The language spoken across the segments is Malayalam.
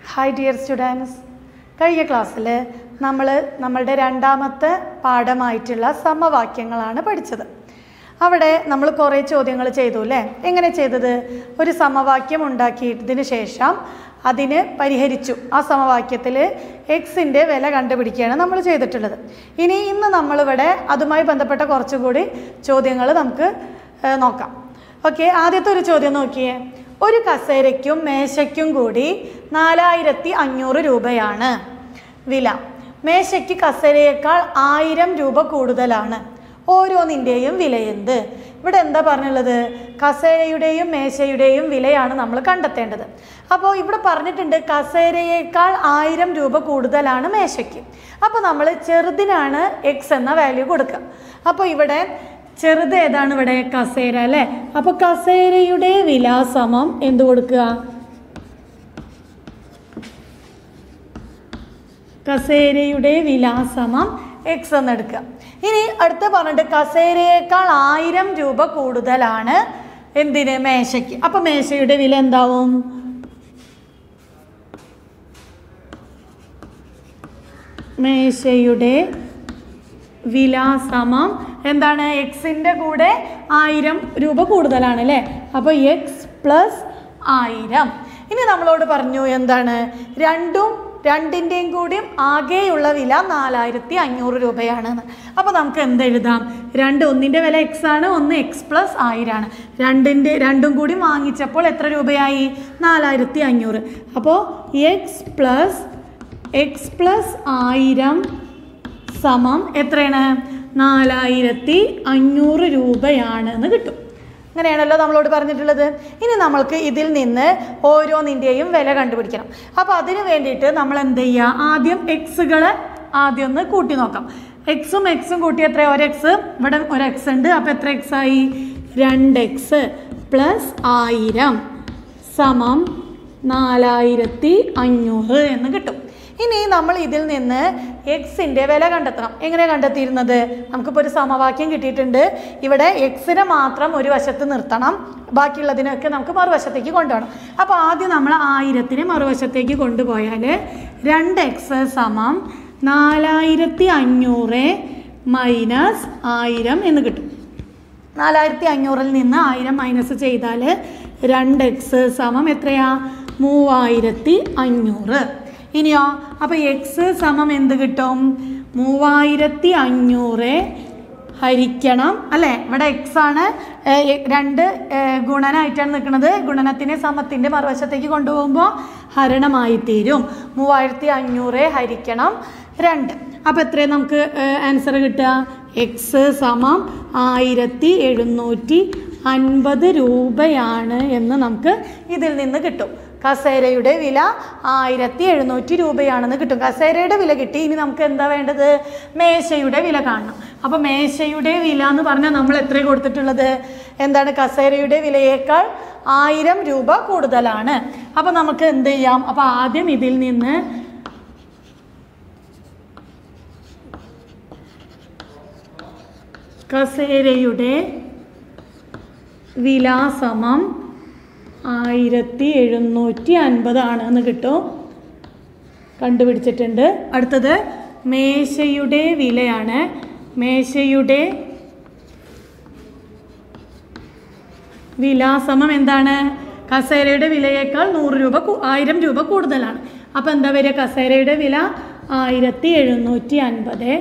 ഹായ് ഡിയർ സ്റ്റുഡൻസ് കഴിഞ്ഞ ക്ലാസ്സിൽ നമ്മൾ നമ്മളുടെ രണ്ടാമത്തെ പാഠമായിട്ടുള്ള സമവാക്യങ്ങളാണ് പഠിച്ചത് അവിടെ നമ്മൾ കുറേ ചോദ്യങ്ങൾ ചെയ്തു അല്ലേ എങ്ങനെ ചെയ്തത് ഒരു സമവാക്യം ഉണ്ടാക്കിയതിന് ശേഷം അതിന് പരിഹരിച്ചു ആ സമവാക്യത്തിൽ എക്സിൻ്റെ വില കണ്ടുപിടിക്കുകയാണ് നമ്മൾ ചെയ്തിട്ടുള്ളത് ഇനി ഇന്ന് നമ്മളിവിടെ അതുമായി ബന്ധപ്പെട്ട കുറച്ചുകൂടി ചോദ്യങ്ങൾ നമുക്ക് ഏഹ്, നോക്കാം ഓക്കെ ആദ്യത്തെ ഒരു ചോദ്യം നോക്കിയേ ഒരു കസേരയ്ക്കും മേശയ്ക്കും കൂടി നാലായിരത്തി അഞ്ഞൂറ് രൂപയാണ് വില മേശയ്ക്ക് കസേരയേക്കാൾ ആയിരം രൂപ കൂടുതലാണ് ഓരോന്നിൻ്റെയും വില എന്ത് ഇവിടെ എന്താ പറഞ്ഞുള്ളത് കസേരയുടെയും മേശയുടെയും വിലയാണ് നമ്മൾ കണ്ടെത്തേണ്ടത് അപ്പോൾ ഇവിടെ പറഞ്ഞിട്ടുണ്ട് കസേരയേക്കാൾ ആയിരം രൂപ കൂടുതലാണ് മേശയ്ക്ക് അപ്പോൾ നമ്മൾ ചെറുതിനാണ് എക്സ് എന്ന വാല്യൂ കൊടുക്കുക അപ്പോൾ ഇവിടെ ചെറുത് ഏതാണ് ഇവിടെ കസേര അല്ലേ അപ്പോൾ കസേരയുടെ വില സമം എന്ത് കൊടുക്കുക കസേരയുടെ വില സമം എക്സ് എന്നെടുക്കുക ഇനി അടുത്ത് പറഞ്ഞിട്ട് കസേരയേക്കാൾ ആയിരം രൂപ കൂടുതലാണ് എന്തിന് മേശയ്ക്ക് അപ്പോൾ മേശയുടെ വില എന്താവും മേശയുടെ വില സമം എന്താണ് എക്സിൻ്റെ കൂടെ ആയിരം രൂപ കൂടുതലാണ് അല്ലേ അപ്പോൾ എക്സ് പ്ലസ് ആയിരം ഇനി നമ്മളോട് പറഞ്ഞു എന്താണ് രണ്ടും രണ്ടിൻ്റെയും കൂടിയും ആകെയുള്ള വില നാലായിരത്തി അഞ്ഞൂറ് രൂപയാണെന്ന് അപ്പോൾ നമുക്ക് എന്ത് എഴുതാം രണ്ട് ഒന്നിൻ്റെ വില എക്സ് ആണ് ഒന്ന് എക്സ് പ്ലസ് ആയിരമാണ് രണ്ടിൻ്റെ രണ്ടും കൂടി വാങ്ങിച്ചപ്പോൾ എത്ര രൂപയായി നാലായിരത്തി അഞ്ഞൂറ് അപ്പോൾ എക്സ് പ്ലസ് എക്സ് പ്ലസ് ആയിരം സമം എത്രയാണ് നാലായിരത്തി അഞ്ഞൂറ് രൂപയാണ് എന്ന് കിട്ടും അങ്ങനെയാണല്ലോ നമ്മളോട് പറഞ്ഞിട്ടുള്ളത് ഇനി നമ്മൾക്ക് ഇതിൽ നിന്ന് ഓരോന്നിൻ്റെയും വില കണ്ടുപിടിക്കണം അപ്പോൾ അതിന് വേണ്ടിയിട്ട് നമ്മൾ എന്ത് ചെയ്യുക ആദ്യം എക്സുകളെ ആദ്യം ഒന്ന് കൂട്ടി നോക്കാം എക്സും എക്സും കൂട്ടി എത്ര ഒരു എക്സ് ഇവിടെ ഒരു എക്സ് ഉണ്ട് അപ്പോൾ എത്ര എക്സ് ആയി രണ്ട് എക്സ് പ്ലസ് ആയിരം സമം നാലായിരത്തി അഞ്ഞൂറ് എന്ന് കിട്ടും ഇനി നമ്മൾ ഇതിൽ നിന്ന് എക്സിൻ്റെ വില കണ്ടെത്തണം എങ്ങനെ കണ്ടെത്തിയിരുന്നത് നമുക്കിപ്പോൾ ഒരു സമവാക്യം കിട്ടിയിട്ടുണ്ട് ഇവിടെ എക്സിനെ മാത്രം ഒരു വശത്ത് നിർത്തണം ബാക്കിയുള്ളതിനൊക്കെ നമുക്ക് മറുവശത്തേക്ക് കൊണ്ടുപോകണം അപ്പോൾ ആദ്യം നമ്മൾ ആയിരത്തിനെ മറുവശത്തേക്ക് കൊണ്ടുപോയാൽ രണ്ട് എക്സ് സമം നാലായിരത്തി അഞ്ഞൂറ് മൈനസ് ആയിരം എന്ന് കിട്ടും നാലായിരത്തി അഞ്ഞൂറിൽ നിന്ന് ആയിരം മൈനസ് ചെയ്താൽ രണ്ട് എക്സ് സമം എത്രയാ മൂവായിരത്തി അഞ്ഞൂറ് ഇനിയോ അപ്പോൾ എക്സ് സമം എന്ത് കിട്ടും മൂവായിരത്തി അഞ്ഞൂറ് ഹരിക്കണം അല്ലേ ഇവിടെ എക്സ് ആണ് ഏ, എ- രണ്ട് ഏ, ഗുണനായിട്ടാണ് നിൽക്കുന്നത് ഗുണനത്തിനെ സമത്തിൻ്റെ മറുവശത്തേക്ക് കൊണ്ടുപോകുമ്പോൾ ഹരണമായി തീരും മൂവായിരത്തി അഞ്ഞൂറ് ഹരിക്കണം രണ്ട് അപ്പോൾ എത്രയാണ് നമുക്ക് ആൻസർ കിട്ടുക എക്സ് സമം ആയിരത്തി എഴുന്നൂറ്റി അൻപത് രൂപയാണ് എന്ന് നമുക്ക് ഇതിൽ നിന്ന് കിട്ടും കസേരയുടെ വില ആയിരത്തി എഴുന്നൂറ്റി രൂപയാണെന്ന് കിട്ടും കസേരയുടെ വില കിട്ടി ഇനി നമുക്ക് എന്താ വേണ്ടത് മേശയുടെ വില കാണണം അപ്പോൾ മേശയുടെ വില എന്ന് പറഞ്ഞാൽ നമ്മൾ എത്ര കൊടുത്തിട്ടുള്ളത് എന്താണ് കസേരയുടെ വിലയേക്കാൾ ആയിരം രൂപ കൂടുതലാണ് അപ്പോൾ നമുക്ക് എന്ത് ചെയ്യാം അപ്പോൾ ആദ്യം ഇതിൽ നിന്ന് കസേരയുടെ വില സമം ആയിരത്തി എഴുന്നൂറ്റി അൻപതാണ് എന്ന് കിട്ടും കണ്ടുപിടിച്ചിട്ടുണ്ട് അടുത്തത് മേശയുടെ വിലയാണ് മേശയുടെ വിലാസമം എന്താണ് കസേരയുടെ വിലയേക്കാൾ നൂറ് രൂപ കൂ- ആയിരം രൂപ കൂടുതലാണ് അപ്പോൾ എന്താ വരിക കസേരയുടെ വില ആയിരത്തി എഴുന്നൂറ്റി അൻപത്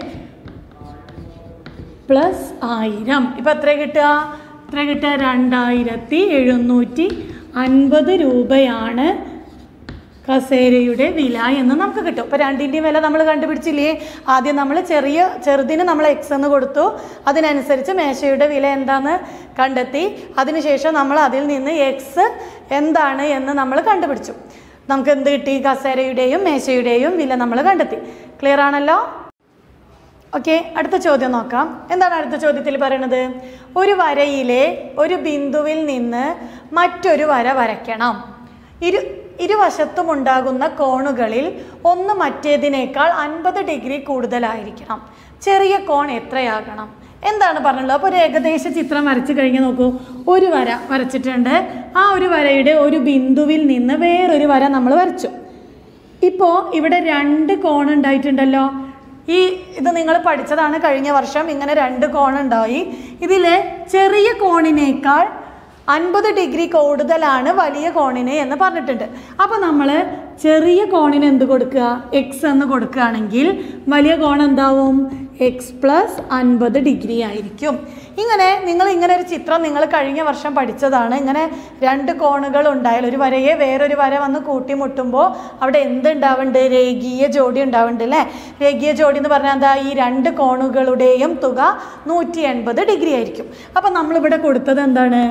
പ്ലസ് ആയിരം ഇപ്പം എത്ര കിട്ടുക എത്ര കിട്ടുക രണ്ടായിരത്തി എഴുന്നൂറ്റി അൻപത് രൂപയാണ് കസേരയുടെ വില എന്ന് നമുക്ക് കിട്ടും ഇപ്പോൾ രണ്ടിൻ്റെയും വില നമ്മൾ കണ്ടുപിടിച്ചില്ലേ ആദ്യം നമ്മൾ ചെറിയ ചെറുതിന് നമ്മൾ എക്സ് എന്ന് കൊടുത്തു അതിനനുസരിച്ച് മേശയുടെ വില എന്താന്ന് കണ്ടെത്തി അതിനുശേഷം നമ്മൾ അതിൽ നിന്ന് എക്സ് എന്താണ് എന്ന് നമ്മൾ കണ്ടുപിടിച്ചു നമുക്ക് എന്ത് കിട്ടി കസേരയുടെയും മേശയുടെയും വില നമ്മൾ കണ്ടെത്തി ക്ലിയർ ആണല്ലോ ഓക്കെ അടുത്ത ചോദ്യം നോക്കാം എന്താണ് അടുത്ത ചോദ്യത്തിൽ പറയുന്നത് ഒരു വരയിലെ ഒരു ബിന്ദുവിൽ നിന്ന് മറ്റൊരു വര വരയ്ക്കണം ഇരു ഇരുവശത്തും ഉണ്ടാകുന്ന കോണുകളിൽ ഒന്ന് മറ്റേതിനേക്കാൾ അൻപത് ഡിഗ്രി കൂടുതലായിരിക്കണം ചെറിയ കോൺ എത്രയാകണം എന്താണ് പറഞ്ഞുള്ളത് അപ്പോൾ ഒരു ഏകദേശ ചിത്രം വരച്ച് കഴിഞ്ഞ് നോക്കൂ ഒരു വര വരച്ചിട്ടുണ്ട് ആ ഒരു വരയുടെ ഒരു ബിന്ദുവിൽ നിന്ന് വേറൊരു വര നമ്മൾ വരച്ചു ഇപ്പോൾ ഇവിടെ രണ്ട് കോൺ ഉണ്ടായിട്ടുണ്ടല്ലോ ഈ ഇത് നിങ്ങൾ പഠിച്ചതാണ് കഴിഞ്ഞ വർഷം ഇങ്ങനെ രണ്ട് കോൺ ഉണ്ടായി ഇതിൽ ചെറിയ കോണിനേക്കാൾ അൻപത് ഡിഗ്രി കൂടുതലാണ് വലിയ കോണിന് എന്ന് പറഞ്ഞിട്ടുണ്ട് അപ്പോൾ നമ്മൾ ചെറിയ കോണിന് എന്ത് കൊടുക്കുക എക്സ് എന്ന് കൊടുക്കുകയാണെങ്കിൽ വലിയ കോൺ എന്താവും എക്സ് പ്ലസ് അൻപത് ഡിഗ്രി ആയിരിക്കും ഇങ്ങനെ നിങ്ങൾ ഇങ്ങനെ ഒരു ചിത്രം നിങ്ങൾ കഴിഞ്ഞ വർഷം പഠിച്ചതാണ് ഇങ്ങനെ രണ്ട് കോണുകൾ ഉണ്ടായാൽ ഒരു വരയെ വേറൊരു വര വന്ന് കൂട്ടിമുട്ടുമ്പോൾ അവിടെ എന്ത് ഉണ്ടാവുന്നുണ്ട് രേഖീയ ജോഡി ഉണ്ടാവുന്നുണ്ട് അല്ലേ രേഖീയ ജോഡി എന്ന് പറഞ്ഞാൽ എന്താ ഈ രണ്ട് കോണുകളുടെയും തുക നൂറ്റി എൺപത് ഡിഗ്രി ആയിരിക്കും അപ്പം നമ്മളിവിടെ കൊടുത്തത് എന്താണ്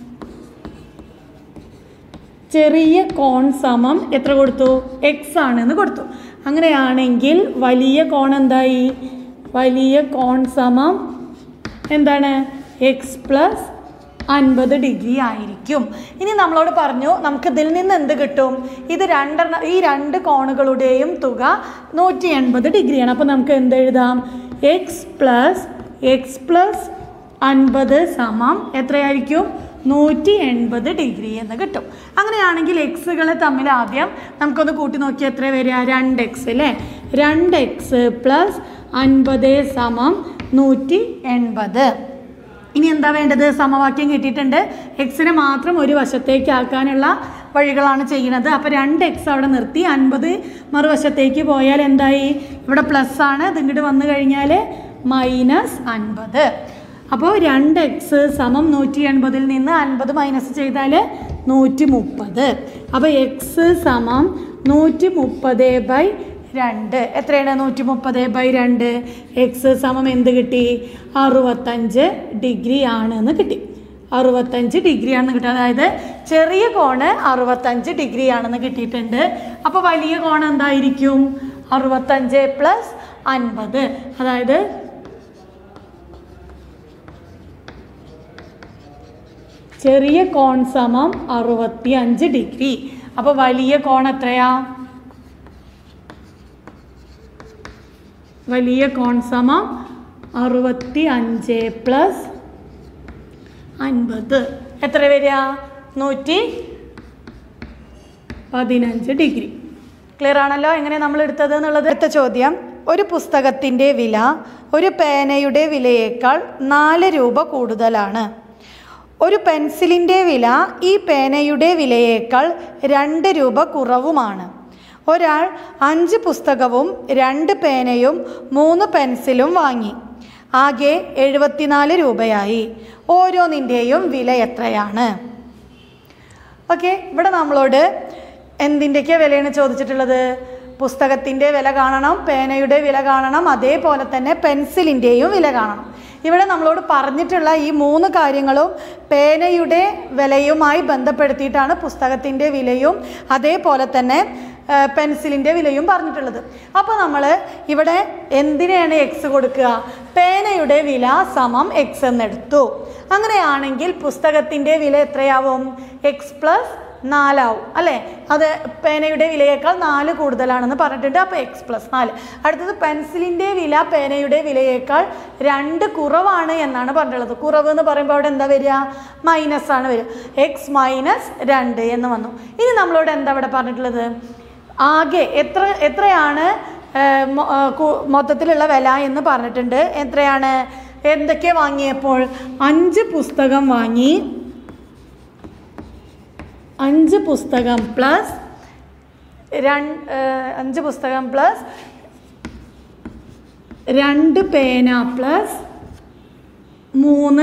ചെറിയ കോൺ സമം എത്ര കൊടുത്തു എക്സ് ആണെന്ന് കൊടുത്തു അങ്ങനെയാണെങ്കിൽ വലിയ കോൺ എന്തായി വലിയ കോൺ സമം എന്താണ് എക്സ് പ്ലസ് അൻപത് ഡിഗ്രി ആയിരിക്കും ഇനി നമ്മളോട് പറഞ്ഞു നമുക്ക് ഇതിൽ നിന്ന് എന്ത് കിട്ടും ഇത് രണ്ടെണ്ണ ഈ രണ്ട് കോണുകളുടെയും തുക നൂറ്റി എൺപത് ഡിഗ്രിയാണ് അപ്പോൾ നമുക്ക് എന്ത് എഴുതാം എക്സ് പ്ലസ് എക്സ് പ്ലസ് അൻപത് സമം എത്രയായിരിക്കും നൂറ്റി എൺപത് ഡിഗ്രി എന്ന് കിട്ടും അങ്ങനെയാണെങ്കിൽ എക്സുകൾ തമ്മിൽ ആദ്യം നമുക്കൊന്ന് കൂട്ടി നോക്കിയാൽ എത്ര വരിക രണ്ട് എക്സ് അല്ലേ രണ്ട് എക്സ് പ്ലസ് അൻപത് സമം നൂറ്റി എൺപത് ഇനി എന്താ വേണ്ടത് സമവാക്യം കിട്ടിയിട്ടുണ്ട് എക്സിനെ മാത്രം ഒരു വശത്തേക്ക് ആക്കാനുള്ള വഴികളാണ് ചെയ്യുന്നത് അപ്പോൾ രണ്ട് എക്സ് അവിടെ നിർത്തി അൻപത് മറുവശത്തേക്ക് പോയാൽ എന്തായി ഇവിടെ പ്ലസ് ആണ് ഇത് ഇങ്ങോട്ട് വന്നു കഴിഞ്ഞാൽ മൈനസ് അൻപത് അപ്പോൾ രണ്ട് എക്സ് സമം നൂറ്റി എൺപതിൽ നിന്ന് അൻപത് മൈനസ് ചെയ്താൽ നൂറ്റി മുപ്പത് അപ്പോൾ എക്സ് സമം നൂറ്റി മുപ്പത് ബൈ രണ്ട് എത്രയാണ് നൂറ്റി മുപ്പത് ബൈ രണ്ട് എക്സ് സമം എന്ത് കിട്ടി അറുപത്തഞ്ച് ഡിഗ്രി ആണെന്ന് കിട്ടി അറുപത്തഞ്ച് ഡിഗ്രി ആണെന്ന് കിട്ടി അതായത് ചെറിയ കോണ് അറുപത്തഞ്ച് ഡിഗ്രി ആണെന്ന് കിട്ടിയിട്ടുണ്ട് അപ്പോൾ വലിയ കോൺ എന്തായിരിക്കും അറുപത്തഞ്ച് പ്ലസ് അൻപത് അതായത് ചെറിയ കോൺ സമം അറുപത്തി അഞ്ച് ഡിഗ്രി അപ്പോൾ വലിയ കോൺ എത്രയാ വലിയ കോൺ സമം അറുപത്തി അഞ്ച് പ്ലസ് അൻപത് എത്ര വരിക നൂറ്റി പതിനഞ്ച് ഡിഗ്രി ക്ലിയർ ആണല്ലോ എങ്ങനെ നമ്മൾ എടുത്തത് എന്നുള്ളത് അടുത്ത ചോദ്യം ഒരു പുസ്തകത്തിൻ്റെ വില ഒരു പേനയുടെ വിലയേക്കാൾ നാല് രൂപ കൂടുതലാണ് ഒരു പെൻസിലിൻ്റെ വില ഈ പേനയുടെ വിലയേക്കാൾ രണ്ട് രൂപ കുറവുമാണ് ഒരാൾ അഞ്ച് പുസ്തകവും രണ്ട് പേനയും മൂന്ന് പെൻസിലും വാങ്ങി ആകെ എഴുപത്തിനാല് രൂപയായി ഓരോന്നിൻ്റെയും വില എത്രയാണ് ഓക്കെ ഇവിടെ നമ്മളോട് എന്തിൻ്റെയൊക്കെ വിലയാണ് ചോദിച്ചിട്ടുള്ളത് പുസ്തകത്തിൻ്റെ വില കാണണം പേനയുടെ വില കാണണം അതേപോലെ തന്നെ പെൻസിലിൻ്റെയും വില കാണണം ഇവിടെ നമ്മളോട് പറഞ്ഞിട്ടുള്ള ഈ മൂന്ന് കാര്യങ്ങളും പേനയുടെ വിലയുമായി ബന്ധപ്പെടുത്തിയിട്ടാണ് പുസ്തകത്തിൻ്റെ വിലയും അതേപോലെ തന്നെ പെൻസിലിൻ്റെ വിലയും പറഞ്ഞിട്ടുള്ളത് അപ്പോൾ നമ്മൾ ഇവിടെ എന്തിനെയാണ് എക്സ് കൊടുക്കുക പേനയുടെ വില സമം എക്സ് എന്നെടുത്തു അങ്ങനെയാണെങ്കിൽ പുസ്തകത്തിൻ്റെ വില എത്രയാവും എക്സ് പ്ലസ് നാലാവും അല്ലേ അത് പേനയുടെ വിലയേക്കാൾ നാല് കൂടുതലാണെന്ന് പറഞ്ഞിട്ടുണ്ട് അപ്പോൾ എക്സ് പ്ലസ് നാല് അടുത്തത് പെൻസിലിൻ്റെ വില പേനയുടെ വിലയേക്കാൾ രണ്ട് കുറവാണ് എന്നാണ് പറഞ്ഞിട്ടുള്ളത് കുറവ് എന്ന് പറയുമ്പോൾ അവിടെ എന്താ വരിക മൈനസ് ആണ് വരിക എക്സ് മൈനസ് രണ്ട് എന്ന് വന്നു ഇനി നമ്മളോട് എന്താ ഇവിടെ പറഞ്ഞിട്ടുള്ളത് ആകെ എത്ര എത്രയാണ് ഏർ, മൊ- ആ, കു- മൊത്തത്തിലുള്ള വില എന്ന് പറഞ്ഞിട്ടുണ്ട് എത്രയാണ് എന്തൊക്കെ വാങ്ങിയപ്പോൾ അഞ്ച് പുസ്തകം വാങ്ങി അഞ്ച് പുസ്തകം പ്ലസ് രണ്ട് അഞ്ച് പുസ്തകം പ്ലസ് രണ്ട് പേന പ്ലസ് മൂന്ന്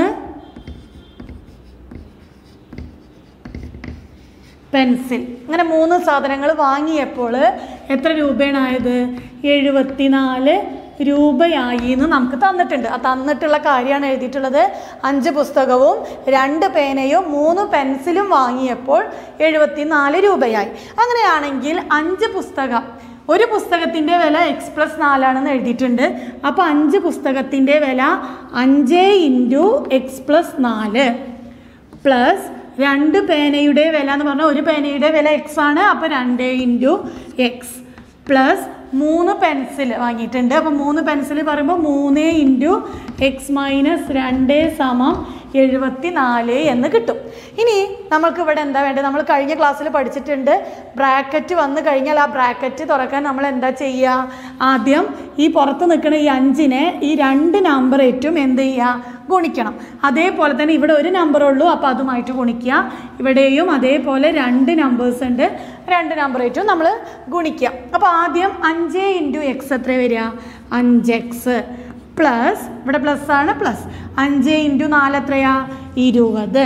പെൻസിൽ ഇങ്ങനെ മൂന്ന് സാധനങ്ങൾ വാങ്ങിയപ്പോൾ എത്ര രൂപയാണ് ആയത് എഴുപത്തിനാല് രൂപയായി എന്ന് നമുക്ക് തന്നിട്ടുണ്ട് ആ തന്നിട്ടുള്ള കാര്യമാണ് എഴുതിയിട്ടുള്ളത് അഞ്ച് പുസ്തകവും രണ്ട് പേനയും മൂന്ന് പെൻസിലും വാങ്ങിയപ്പോൾ എഴുപത്തിനാല് രൂപയായി അങ്ങനെയാണെങ്കിൽ അഞ്ച് പുസ്തകം ഒരു പുസ്തകത്തിൻ്റെ വില എക്സ് പ്ലസ് നാലാണെന്ന് എഴുതിയിട്ടുണ്ട് അപ്പോൾ അഞ്ച് പുസ്തകത്തിൻ്റെ വില അഞ്ച് ഇൻറ്റു എക്സ് പ്ലസ് നാല് പ്ലസ് രണ്ട് പേനയുടെ വില എന്ന് പറഞ്ഞാൽ ഒരു പേനയുടെ വില എക്സ് ആണ് അപ്പോൾ രണ്ട് ഇൻറ്റു എക്സ് പ്ലസ് മൂന്ന് പെൻസിൽ വാങ്ങിയിട്ടുണ്ട് അപ്പോൾ മൂന്ന് പെൻസിൽ പറയുമ്പോൾ മൂന്ന് ഇൻറ്റു എക്സ് മൈനസ് രണ്ട് സമം എഴുപത്തി നാല് എന്ന് കിട്ടും ഇനി നമ്മൾക്ക് ഇവിടെ എന്താ വേണ്ടത് നമ്മൾ കഴിഞ്ഞ ക്ലാസ്സിൽ പഠിച്ചിട്ടുണ്ട് ബ്രാക്കറ്റ് വന്നു കഴിഞ്ഞാൽ ആ ബ്രാക്കറ്റ് തുറക്കാൻ നമ്മൾ എന്താ ചെയ്യുക ആദ്യം ഈ പുറത്ത് നിൽക്കുന്ന ഈ അഞ്ചിനെ ഈ രണ്ട് നമ്പർ ഏറ്റവും എന്ത് ചെയ്യുക ഗുണിക്കണം അതേപോലെ തന്നെ ഇവിടെ ഒരു നമ്പർ ഉള്ളൂ അപ്പോൾ അതുമായിട്ട് ഗുണിക്കുക ഇവിടെയും അതേപോലെ രണ്ട് നമ്പേഴ്സ് ഉണ്ട് രണ്ട് നമ്പർ ഏറ്റവും നമ്മൾ ഗുണിക്കുക അപ്പോൾ ആദ്യം അഞ്ച് ഇൻറ്റു എക്സ് എത്ര വരിക അഞ്ച് എക്സ് പ്ലസ് ഇവിടെ പ്ലസ് ആണ് പ്ലസ് അഞ്ച് ഇൻറ്റു നാല് എത്രയാ ഇരുപത്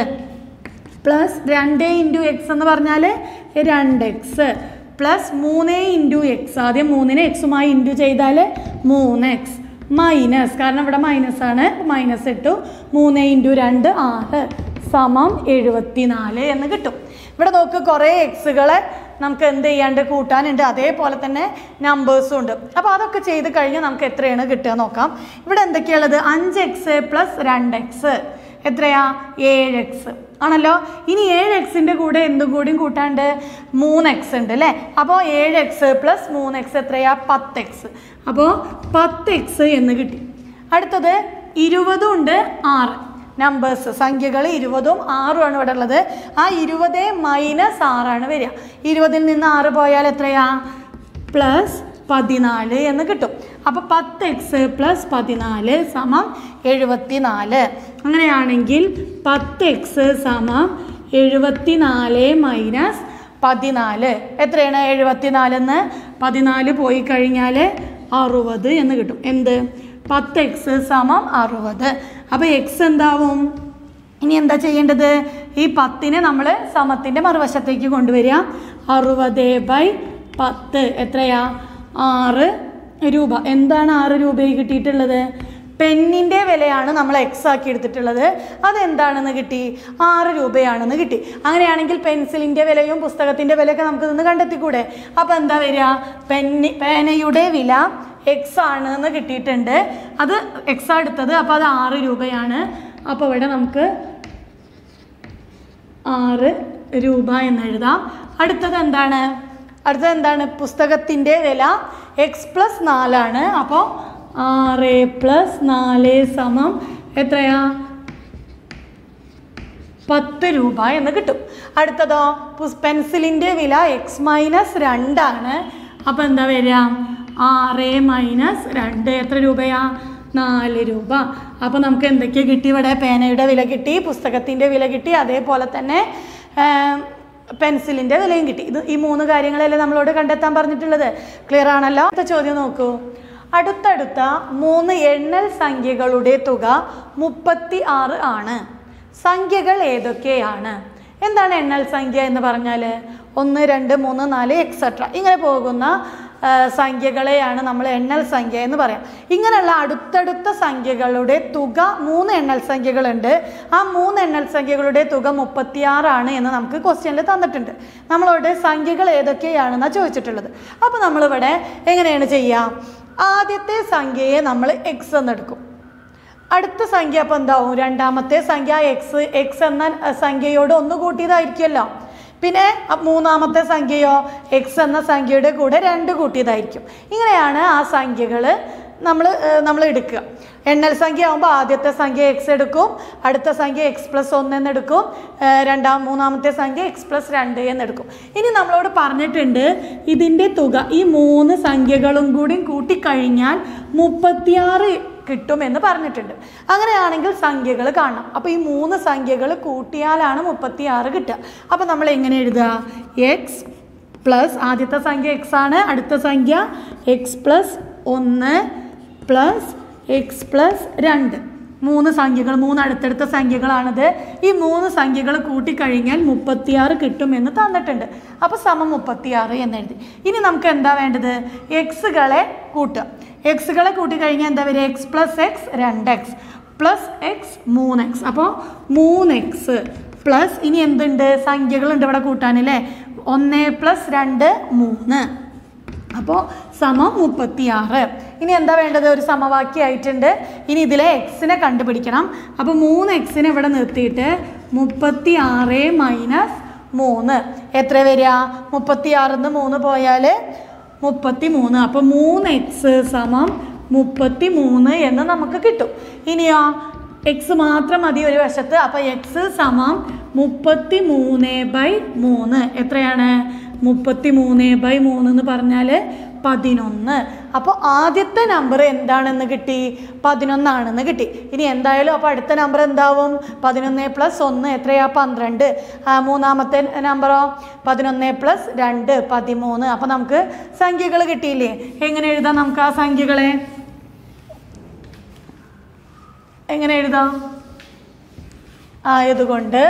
പ്ലസ് രണ്ട് ഇൻറ്റു എക്സ് എന്ന് പറഞ്ഞാൽ രണ്ട് എക്സ് പ്ലസ് മൂന്ന് ഇൻറ്റു എക്സ് ആദ്യം മൂന്നിനെ എക്സുമായി ഇൻറ്റു ചെയ്താൽ മൂന്ന് എക്സ് മൈനസ് കാരണം ഇവിടെ മൈനസ് ആണ് മൈനസ് ഇട്ടു മൂന്ന് ഇൻറ്റു രണ്ട് ആറ് സമം എഴുപത്തി നാല് എന്ന് കിട്ടും ഇവിടെ നോക്ക് കുറേ എക്സുകളെ നമുക്ക് എന്ത് ചെയ്യാണ്ട് കൂട്ടാനുണ്ട് അതേപോലെ തന്നെ നമ്പേഴ്സും ഉണ്ട് അപ്പോൾ അതൊക്കെ ചെയ്ത് കഴിഞ്ഞാൽ നമുക്ക് എത്രയാണ് കിട്ടുക നോക്കാം ഇവിടെ എന്തൊക്കെയുള്ളത് അഞ്ച് എക്സ് പ്ലസ് രണ്ട് എക്സ് എത്രയാ ഏഴ് എക്സ് ആണല്ലോ ഇനി ഏഴ് എക്സിൻ്റെ കൂടെ എന്തും കൂടിയും കൂട്ടാണ്ട് മൂന്ന് എക്സ് ഉണ്ട് അല്ലേ അപ്പോൾ ഏഴ് എക്സ് പ്ലസ് മൂന്ന് എക്സ് എത്രയാ പത്ത് എക്സ് അപ്പോൾ പത്ത് എക്സ് എന്ന് കിട്ടി അടുത്തത് ഇരുപതും ഉണ്ട് ആറ് നമ്പേഴ്സ് സംഖ്യകൾ ഇരുപതും ആറും ആണ് ഇവിടെ ഉള്ളത് ആ ഇരുപത് മൈനസ് ആറാണ് വരിക ഇരുപതിൽ നിന്ന് ആറ് പോയാൽ എത്രയാ പ്ലസ് പതിനാല് എന്ന് കിട്ടും അപ്പോൾ പത്ത് എക്സ് പ്ലസ് പതിനാല് സമം എഴുപത്തി നാല് അങ്ങനെയാണെങ്കിൽ പത്ത് എക്സ് സമം എഴുപത്തി നാല് മൈനസ് പതിനാല് എത്രയാണ് എഴുപത്തിനാലെന്ന് പതിനാല് പോയി കഴിഞ്ഞാൽ അറുപത് എന്ന് കിട്ടും എന്ത് പത്ത് എക്സ് സമം അറുപത് അപ്പോൾ എക്സ് എന്താവും ഇനി എന്താ ചെയ്യേണ്ടത് ഈ പത്തിനെ നമ്മൾ സമത്തിൻ്റെ മറുവശത്തേക്ക് കൊണ്ടുവരിക അറുപത് ബൈ പത്ത് എത്രയാ ആറ് രൂപ എന്താണ് ആറ് രൂപയിൽ കിട്ടിയിട്ടുള്ളത് പെന്നിൻ്റെ വിലയാണ് നമ്മൾ എക്സ് ആക്കി എടുത്തിട്ടുള്ളത് അതെന്താണെന്ന് കിട്ടി ആറ് രൂപയാണെന്ന് കിട്ടി അങ്ങനെയാണെങ്കിൽ പെൻസിലിൻ്റെ വിലയും പുസ്തകത്തിൻ്റെ വിലയൊക്കെ നമുക്ക് നിന്ന് കണ്ടെത്തിക്കൂടെ അപ്പോൾ എന്താ വരിക പെന്നി പേനയുടെ വില എക്സ് ആണ് എന്ന് കിട്ടിയിട്ടുണ്ട് അത് എക്സ് എടുത്തത് അപ്പോൾ അത് ആറ് രൂപയാണ് അപ്പോൾ ഇവിടെ നമുക്ക് ആറ് രൂപ എന്ന് എഴുതാം അടുത്തത് എന്താണ് അടുത്തത് എന്താണ് പുസ്തകത്തിൻ്റെ വില എക്സ് പ്ലസ് നാലാണ് അപ്പോൾ ആറ് പ്ലസ് നാല് സമം എത്രയാ പത്ത് രൂപ എന്ന് കിട്ടും അടുത്തതോ പുസ് പെൻസിലിൻ്റെ വില എക്സ് മൈനസ് രണ്ടാണ് അപ്പോൾ എന്താ വരിക ആറ് മൈനസ് രണ്ട് എത്ര രൂപയാ നാല് രൂപ അപ്പോൾ നമുക്ക് എന്തൊക്കെ കിട്ടി ഇവിടെ പേനയുടെ വില കിട്ടി പുസ്തകത്തിൻ്റെ വില കിട്ടി അതേപോലെ തന്നെ പെൻസിലിൻ്റെ വിലയും കിട്ടി ഇത് ഈ മൂന്ന് കാര്യങ്ങളല്ലേ നമ്മളോട് കണ്ടെത്താൻ പറഞ്ഞിട്ടുള്ളത് ക്ലിയർ ആണല്ലോ അടുത്ത ചോദ്യം നോക്കൂ അടുത്തടുത്ത മൂന്ന് എണ്ണൽ സംഖ്യകളുടെ തുക മുപ്പത്തി ആറ് ആണ് സംഖ്യകൾ ഏതൊക്കെയാണ് എന്താണ് എണ്ണൽ സംഖ്യ എന്ന് പറഞ്ഞാൽ ഒന്ന് രണ്ട് മൂന്ന് നാല് എക്സെട്ര ഇങ്ങനെ പോകുന്ന ആ, സംഖ്യകളെയാണ് നമ്മൾ എണ്ണൽ സംഖ്യ എന്ന് പറയാം ഇങ്ങനെയുള്ള അടുത്തടുത്ത സംഖ്യകളുടെ തുക മൂന്ന് എണ്ണൽ സംഖ്യകളുണ്ട് ആ മൂന്ന് എണ്ണൽ സംഖ്യകളുടെ തുക മുപ്പത്തിയാറാണ് എന്ന് നമുക്ക് ക്വസ്റ്റ്യനിൽ തന്നിട്ടുണ്ട് നമ്മളോട് സംഖ്യകൾ ഏതൊക്കെയാണെന്നാണ് ചോദിച്ചിട്ടുള്ളത് അപ്പോൾ നമ്മളിവിടെ എങ്ങനെയാണ് ചെയ്യുക ആദ്യത്തെ സംഖ്യയെ നമ്മൾ എക്സ് എന്നെടുക്കും അടുത്ത സംഖ്യ അപ്പോൾ എന്താവും രണ്ടാമത്തെ സംഖ്യ എക്സ് എക്സ് എന്ന അഹ്, സംഖ്യയോട് ഒന്ന് കൂട്ടിയതായിരിക്കുമല്ലോ പിന്നെ അ- മൂന്നാമത്തെ സംഖ്യയോ എക്സ് എന്ന സംഖ്യയുടെ കൂടെ രണ്ട് കൂട്ടിയതായിരിക്കും ഇങ്ങനെയാണ് ആ സംഖ്യകൾ നമ്മൾ നമ്മൾ എടുക്കുക എണ്ണൽ സംഖ്യ ആകുമ്പോൾ ആദ്യത്തെ സംഖ്യ എക്സ് എടുക്കും അടുത്ത സംഖ്യ എക്സ് പ്ലസ് ഒന്ന് എന്നെടുക്കും ഏഹ് രണ്ടാം മൂന്നാമത്തെ സംഖ്യ എക്സ് പ്ലസ് രണ്ട് എന്നെടുക്കും ഇനി നമ്മളോട് പറഞ്ഞിട്ടുണ്ട് ഇതിൻ്റെ തുക ഈ മൂന്ന് സംഖ്യകളും കൂടി കൂട്ടിക്കഴിഞ്ഞാൽ മുപ്പത്തിയാറ് കിട്ടുമെന്ന് പറഞ്ഞിട്ടുണ്ട് അങ്ങനെയാണെങ്കിൽ സംഖ്യകൾ കാണണം അപ്പോൾ ഈ മൂന്ന് സംഖ്യകൾ കൂട്ടിയാലാണ് മുപ്പത്തിയാറ് കിട്ടുക അപ്പോൾ നമ്മൾ എങ്ങനെ എഴുതുക എക്സ് പ്ലസ് ആദ്യത്തെ സംഖ്യ എക്സ് ആണ് അടുത്ത സംഖ്യ എക്സ് പ്ലസ് ഒന്ന് പ്ലസ് എക്സ് പ്ലസ് രണ്ട് മൂന്ന് സംഖ്യകൾ മൂന്ന് അടുത്തടുത്ത സംഖ്യകളാണിത് ഈ മൂന്ന് സംഖ്യകൾ കൂട്ടിക്കഴിഞ്ഞാൽ മുപ്പത്തിയാറ് കിട്ടുമെന്ന് തന്നിട്ടുണ്ട് അപ്പോൾ സമം മുപ്പത്തിയാറ് എന്നെഴുതി ഇനി നമുക്ക് എന്താ വേണ്ടത് എക്സുകളെ കൂട്ടുക എക്സുകളെ കൂട്ടിക്കഴിഞ്ഞാൽ എന്താ വരിക എക്സ് പ്ലസ് എക്സ് രണ്ട് എക്സ് പ്ലസ് എക്സ് മൂന്ന് എക്സ് അപ്പോൾ മൂന്ന് എക്സ് പ്ലസ് ഇനി എന്തുണ്ട് സംഖ്യകളുണ്ട് ഇവിടെ കൂട്ടാനല്ലേ ഒന്ന് പ്ലസ് രണ്ട് മൂന്ന് അപ്പോൾ സമം മുപ്പത്തിയാറ് ഇനി എന്താ വേണ്ടത് ഒരു സമവാക്യമായിട്ടുണ്ട് ഇനി ഇതിലെ എക്സിനെ കണ്ടുപിടിക്കണം അപ്പോൾ മൂന്ന് എക്സിനെ ഇവിടെ നിർത്തിയിട്ട് മുപ്പത്തി ആറ് മൈനസ് മൂന്ന് എത്ര വരിക മുപ്പത്തി ആറിന്ന് മൂന്ന് പോയാൽ മുപ്പത്തി മൂന്ന് അപ്പോൾ മൂന്ന് എക്സ് സമം മുപ്പത്തി മൂന്ന് എന്ന് നമുക്ക് കിട്ടും ഇനിയോ എക്സ് മാത്രം മതി ഒരു വശത്ത് അപ്പോൾ എക്സ് സമം മുപ്പത്തി മൂന്ന് ബൈ മൂന്ന് എത്രയാണ് മുപ്പത്തി മൂന്ന് ബൈ മൂന്ന് എന്ന് പറഞ്ഞാൽ പതിനൊന്ന് അപ്പോൾ ആദ്യത്തെ നമ്പർ എന്താണെന്ന് കിട്ടി പതിനൊന്നാണെന്ന് കിട്ടി ഇനി എന്തായാലും അപ്പോൾ അടുത്ത നമ്പർ എന്താവും പതിനൊന്ന് പ്ലസ് ഒന്ന് എത്രയാ പന്ത്രണ്ട് ആ, മൂന്നാമത്തെ നമ്പറോ പതിനൊന്ന് പ്ലസ് രണ്ട് പതിമൂന്ന് അപ്പോൾ നമുക്ക് സംഖ്യകൾ കിട്ടിയില്ലേ എങ്ങനെ എഴുതാം നമുക്ക് ആ സംഖ്യകളെ എങ്ങനെ എഴുതാം ആയതുകൊണ്ട്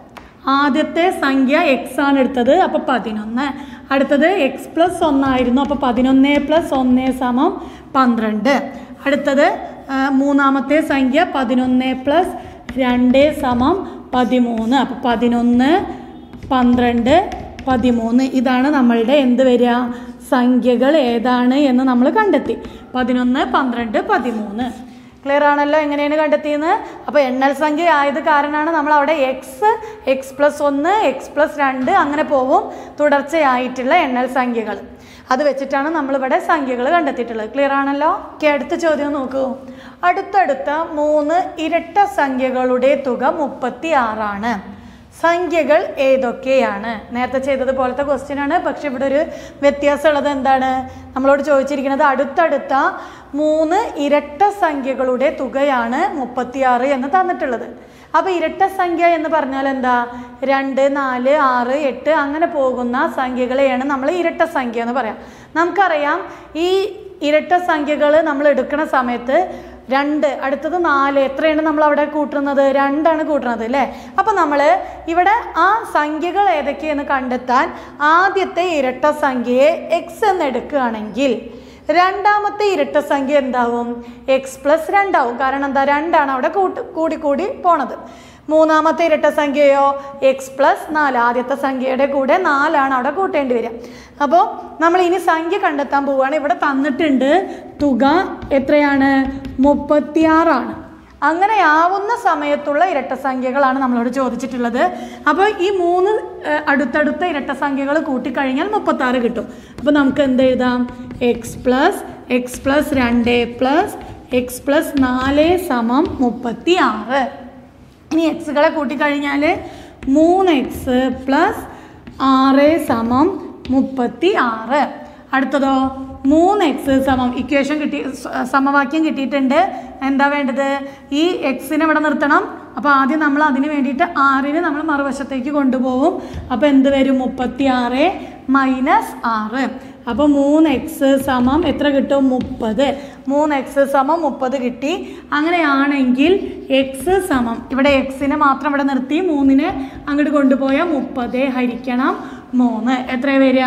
ആദ്യത്തെ സംഖ്യ എക്സ് ആണ് എടുത്തത് അപ്പോൾ പതിനൊന്ന് അടുത്തത് എക്സ് പ്ലസ് ഒന്നായിരുന്നു അപ്പോൾ പതിനൊന്ന് പ്ലസ് ഒന്ന് സമം പന്ത്രണ്ട് അടുത്തത് ആ, മൂന്നാമത്തെ സംഖ്യ പതിനൊന്ന് പ്ലസ് രണ്ട് സമം പതിമൂന്ന് അപ്പോൾ പതിനൊന്ന് പന്ത്രണ്ട് പതിമൂന്ന് ഇതാണ് നമ്മളുടെ എന്ത് വരിക സംഖ്യകൾ ഏതാണ് എന്ന് നമ്മൾ കണ്ടെത്തി പതിനൊന്ന് പന്ത്രണ്ട് പതിമൂന്ന് ക്ലിയർ ആണല്ലോ എങ്ങനെയാണ് കണ്ടെത്തിയെന്ന് അപ്പോൾ എണ്ണൽ സംഖ്യ ആയത് കാരണമാണ് നമ്മൾ അവിടെ എക്സ് എക്സ് പ്ലസ് ഒന്ന് എക്സ് പ്ലസ് രണ്ട് അങ്ങനെ പോവും തുടർച്ചയായിട്ടുള്ള എണ്ണൽ സംഖ്യകൾ അത് വെച്ചിട്ടാണ് നമ്മളിവിടെ സംഖ്യകൾ കണ്ടെത്തിയിട്ടുള്ളത് ക്ലിയർ ആണല്ലോ ഓക്കെ അടുത്ത ചോദ്യം നോക്കൂ അടുത്തടുത്ത മൂന്ന് ഇരട്ട സംഖ്യകളുടെ തുക മുപ്പത്തി ആറാണ് സംഖ്യകൾ ഏതൊക്കെയാണ് നേരത്തെ ചെയ്തതുപോലത്തെ ക്വസ്റ്റ്യൻ ആണ് പക്ഷെ ഇവിടെ ഒരു വ്യത്യാസമുള്ളത് എന്താണ് നമ്മളോട് ചോദിച്ചിരിക്കുന്നത് അടുത്തടുത്ത മൂന്ന് ഇരട്ട സംഖ്യകളുടെ തുകയാണ് മുപ്പത്തിയാറ് എന്ന് തന്നിട്ടുള്ളത് അപ്പോൾ ഇരട്ട സംഖ്യ എന്ന് പറഞ്ഞാൽ എന്താ രണ്ട് നാല് ആറ് എട്ട് അങ്ങനെ പോകുന്ന സംഖ്യകളെയാണ് നമ്മൾ ഇരട്ട സംഖ്യ എന്ന് പറയാം നമുക്കറിയാം ഈ ഇരട്ട സംഖ്യകൾ നമ്മൾ എടുക്കുന്ന സമയത്ത് രണ്ട് അടുത്തത് നാല് എത്രയാണ് നമ്മൾ അവിടെ കൂട്ടുന്നത് രണ്ടാണ് കൂട്ടുന്നത് അല്ലേ അപ്പം നമ്മൾ ഇവിടെ ആ സംഖ്യകൾ ഏതൊക്കെയെന്ന് കണ്ടെത്താൻ ആദ്യത്തെ ഇരട്ട സംഖ്യയെ എക്സ് എന്ന് എടുക്കുകയാണെങ്കിൽ രണ്ടാമത്തെ ഇരട്ട സംഖ്യ എന്താവും എക്സ് പ്ലസ് രണ്ടാവും കാരണം എന്താ രണ്ടാണ് അവിടെ കൂട്ട് കൂടി കൂടി പോണത് മൂന്നാമത്തെ ഇരട്ട സംഖ്യയോ എക്സ് പ്ലസ് നാല് ആദ്യത്തെ സംഖ്യയുടെ കൂടെ നാലാണ് അവിടെ കൂട്ടേണ്ടി വരിക അപ്പോൾ നമ്മൾ ഇനി സംഖ്യ കണ്ടെത്താൻ പോവുകയാണ് ഇവിടെ തന്നിട്ടുണ്ട് തുക എത്രയാണ് മുപ്പത്തിയാറാണ് അങ്ങനെ ആവുന്ന സമയത്തുള്ള ഇരട്ട സംഖ്യകളാണ് നമ്മളോട് ചോദിച്ചിട്ടുള്ളത് അപ്പോൾ ഈ മൂന്ന് ഏഹ്, അടുത്തടുത്ത ഇരട്ട സംഖ്യകൾ കൂട്ടിക്കഴിഞ്ഞാൽ മുപ്പത്താറ് കിട്ടും അപ്പോൾ നമുക്ക് എന്ത് എഴുതാം എക്സ് പ്ലസ് എക്സ് പ്ലസ് രണ്ട് പ്ലസ് എക്സ് പ്ലസ് നാല് സമം മുപ്പത്തി ആറ് ഇനി എക്സുകളെ കൂട്ടിക്കഴിഞ്ഞാൽ മൂന്ന് എക്സ് പ്ലസ് ആറ് സമം മുപ്പത്തി ആറ് അടുത്തതോ മൂന്ന് എക്സ് സമം ഇക്വേഷൻ കിട്ടി സ- സമവാക്യം കിട്ടിയിട്ടുണ്ട് എന്താ വേണ്ടത് ഈ എക്സിനെ ഇവിടെ നിർത്തണം അപ്പോൾ ആദ്യം നമ്മൾ അതിന് വേണ്ടിയിട്ട് ആറിന് നമ്മൾ മറുവശത്തേക്ക് കൊണ്ടുപോകും അപ്പോൾ എന്ത് വരും മുപ്പത്തി ആറ് മൈനസ് ആറ് അപ്പോൾ മൂന്ന് എക്സ് സമം എത്ര കിട്ടും മുപ്പത് മൂന്ന് എക്സ് സമം മുപ്പത് കിട്ടി അങ്ങനെയാണെങ്കിൽ എക്സ് സമം ഇവിടെ എക്സിനെ മാത്രം ഇവിടെ നിർത്തി മൂന്നിനെ അങ്ങോട്ട് കൊണ്ടുപോയാൽ മുപ്പത് ഹരിക്കണം മൂന്ന് എത്ര വരിക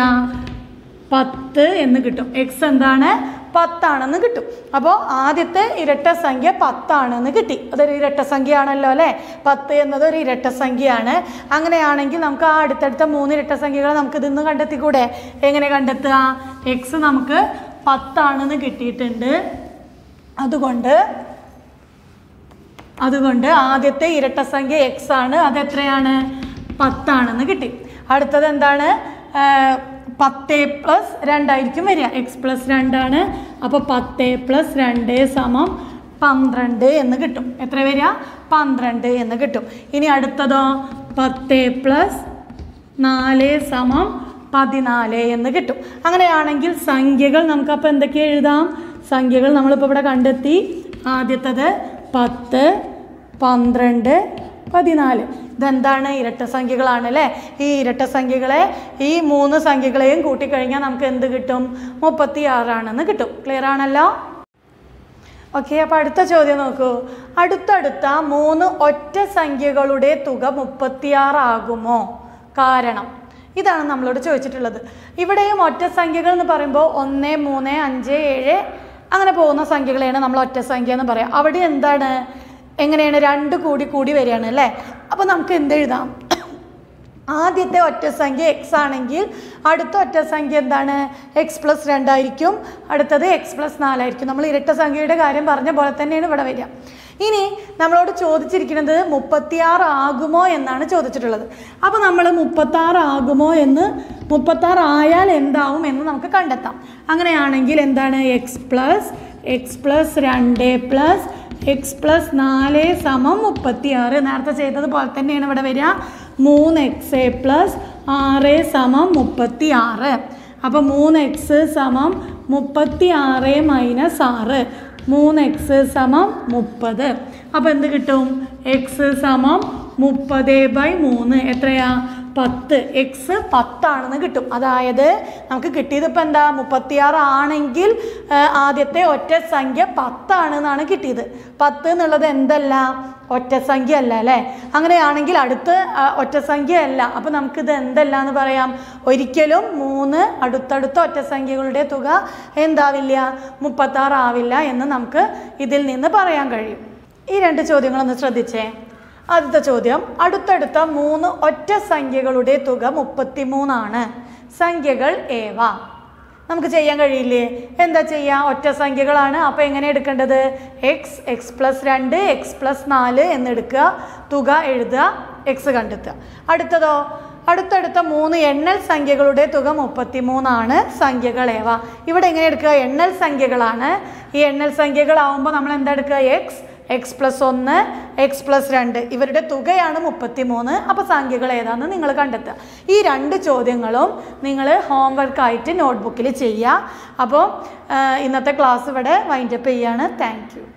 പത്ത് എന്ന് കിട്ടും എക്സ് എന്താണ് പത്താണെന്ന് കിട്ടും അപ്പോൾ ആദ്യത്തെ ഇരട്ട സംഖ്യ പത്താണെന്ന് കിട്ടി അതൊരു ഇരട്ട സംഖ്യയാണല്ലോ അല്ലേ പത്ത് എന്നത് ഒരു ഇരട്ട സംഖ്യയാണ് അങ്ങനെയാണെങ്കിൽ നമുക്ക് ആ അടുത്തടുത്ത മൂന്ന് ഇരട്ട സംഖ്യകൾ നമുക്ക് ഇതിന്ന് കണ്ടെത്തിക്കൂടെ എങ്ങനെ കണ്ടെത്തുക എക്സ് നമുക്ക് പത്താണെന്ന് കിട്ടിയിട്ടുണ്ട് അതുകൊണ്ട് അതുകൊണ്ട് ആദ്യത്തെ ഇരട്ട സംഖ്യ എക്സ് ആണ് അത് എത്രയാണ് പത്താണെന്ന് കിട്ടി അടുത്തത് എന്താണ് പത്ത് പ്ലസ് രണ്ടായിരിക്കും വരിക എക്സ് പ്ലസ് രണ്ടാണ് അപ്പോൾ പത്ത് പ്ലസ് രണ്ട് സമം പന്ത്രണ്ട് എന്ന് കിട്ടും എത്ര വരിക പന്ത്രണ്ട് എന്ന് കിട്ടും ഇനി അടുത്തതോ പത്ത് പ്ലസ് നാല് സമം പതിനാല് എന്ന് കിട്ടും അങ്ങനെയാണെങ്കിൽ സംഖ്യകൾ നമുക്കപ്പോൾ എന്തൊക്കെ എഴുതാം സംഖ്യകൾ നമ്മളിപ്പോൾ ഇവിടെ കണ്ടെത്തി ആദ്യത്തത് പത്ത് പന്ത്രണ്ട് പതിനാല് ഇതെന്താണ് ഇരട്ട സംഖ്യകളാണ് അല്ലേ ഈ ഇരട്ട സംഖ്യകളെ ഈ മൂന്ന് സംഖ്യകളെയും കൂട്ടിക്കഴിഞ്ഞാൽ നമുക്ക് എന്ത് കിട്ടും മുപ്പത്തി ആറാണെന്ന് കിട്ടും ക്ലിയർ ആണല്ലോ ഓക്കെ അപ്പോൾ അടുത്ത ചോദ്യം നോക്കൂ അടുത്തടുത്ത മൂന്ന് ഒറ്റ സംഖ്യകളുടെ തുക മുപ്പത്തിയാറാകുമോ കാരണം ഇതാണ് നമ്മളോട് ചോദിച്ചിട്ടുള്ളത് ഇവിടെയും ഒറ്റ സംഖ്യകൾ എന്ന് പറയുമ്പോൾ ഒന്ന് മൂന്ന് അഞ്ച് ഏഴ് അങ്ങനെ പോകുന്ന സംഖ്യകളെയാണ് നമ്മൾ ഒറ്റ സംഖ്യ എന്ന് പറയാം അവിടെ എന്താണ് എങ്ങനെയാണ് രണ്ട് കൂടി കൂടി വരികയാണ് അല്ലേ അപ്പോൾ നമുക്ക് എന്ത് എഴുതാം ആദ്യത്തെ ഒറ്റ സംഖ്യ എക്സ് ആണെങ്കിൽ അടുത്ത ഒറ്റ സംഖ്യ എന്താണ് എക്സ് പ്ലസ് രണ്ടായിരിക്കും അടുത്തത് എക്സ് പ്ലസ് നാലായിരിക്കും നമ്മൾ ഇരട്ട സംഖ്യയുടെ കാര്യം പറഞ്ഞ പോലെ തന്നെയാണ് ഇവിടെ വരിക ഇനി നമ്മളോട് ചോദിച്ചിരിക്കുന്നത് മുപ്പത്തിയാറ് ആകുമോ എന്നാണ് ചോദിച്ചിട്ടുള്ളത് അപ്പോൾ നമ്മൾ മുപ്പത്താറ് ആകുമോ എന്ന് മുപ്പത്താറ് ആയാൽ എന്താവും എന്ന് നമുക്ക് കണ്ടെത്താം അങ്ങനെയാണെങ്കിൽ എന്താണ് എക്സ് പ്ലസ് എക്സ് പ്ലസ് രണ്ട് പ്ലസ് എക്സ് പ്ലസ് നാല് സമം മുപ്പത്തി ആറ് നേരത്തെ ചെയ്തതുപോലെ തന്നെയാണ് ഇവിടെ വരിക മൂന്ന് എക്സ് എ പ്ലസ് ആറ് സമം മുപ്പത്തി ആറ് അപ്പോൾ മൂന്ന് എക്സ് സമം മുപ്പത്തി ആറ് മൈനസ് ആറ് മൂന്ന് എക്സ് സമം മുപ്പത് അപ്പോൾ എന്ത് കിട്ടും എക്സ് സമം മുപ്പത് ബൈ മൂന്ന് എത്രയാ പത്ത് എക്സ് പത്താണെന്ന് കിട്ടും അതായത് നമുക്ക് കിട്ടിയത് ഇപ്പം എന്താ മുപ്പത്തിയാറ് ആണെങ്കിൽ ആ, ആദ്യത്തെ ഒറ്റ സംഖ്യ പത്താണെന്നാണ് കിട്ടിയത് പത്ത് എന്നുള്ളത് എന്തല്ല ഒറ്റ സംഖ്യ അല്ല അല്ലേ അങ്ങനെയാണെങ്കിൽ അടുത്ത് ആ, ഒറ്റ സംഖ്യ അല്ല അപ്പം നമുക്കിത് എന്തല്ല എന്ന് പറയാം ഒരിക്കലും മൂന്ന് അടുത്തടുത്ത ഒറ്റ സംഖ്യകളുടെ തുക എന്താവില്ല മുപ്പത്താറ് ആവില്ല എന്ന് നമുക്ക് ഇതിൽ നിന്ന് പറയാൻ കഴിയും ഈ രണ്ട് ചോദ്യങ്ങളൊന്ന് ശ്രദ്ധിച്ചേ ആദ്യത്തെ ചോദ്യം അടുത്തടുത്ത മൂന്ന് ഒറ്റ സംഖ്യകളുടെ തുക മുപ്പത്തി മൂന്നാണ് സംഖ്യകൾ ഏവ നമുക്ക് ചെയ്യാൻ കഴിയില്ലേ എന്താ ചെയ്യുക ഒറ്റ സംഖ്യകളാണ് അപ്പോൾ എങ്ങനെ എടുക്കേണ്ടത് എക്സ് എക്സ് പ്ലസ് രണ്ട് എക്സ് പ്ലസ് നാല് എന്നെടുക്കുക തുക എഴുതുക എക്സ് കണ്ടെത്തുക അടുത്തതോ അടുത്തടുത്ത മൂന്ന് എണ്ണൽ സംഖ്യകളുടെ തുക മുപ്പത്തി മൂന്നാണ് സംഖ്യകൾ ഏവ ഇവിടെ എങ്ങനെ എടുക്കുക എണ്ണൽ സംഖ്യകളാണ് ഈ എണ്ണൽ സംഖ്യകളാവുമ്പോൾ നമ്മൾ എന്താ എടുക്കുക എക്സ് എക്സ് പ്ലസ് ഒന്ന് എക്സ് പ്ലസ് രണ്ട് ഇവരുടെ തുകയാണ് മുപ്പത്തി മൂന്ന് അപ്പോൾ സംഖ്യകൾ ഏതാണെന്ന് നിങ്ങൾ കണ്ടെത്തുക ഈ രണ്ട് ചോദ്യങ്ങളും നിങ്ങൾ ഹോംവർക്കായിട്ട് നോട്ട്ബുക്കിൽ ചെയ്യുക അപ്പോൾ ഇന്നത്തെ ക്ലാസ് ഇവിടെ വൈൻഡപ്പ് ചെയ്യാണ് താങ്ക് യു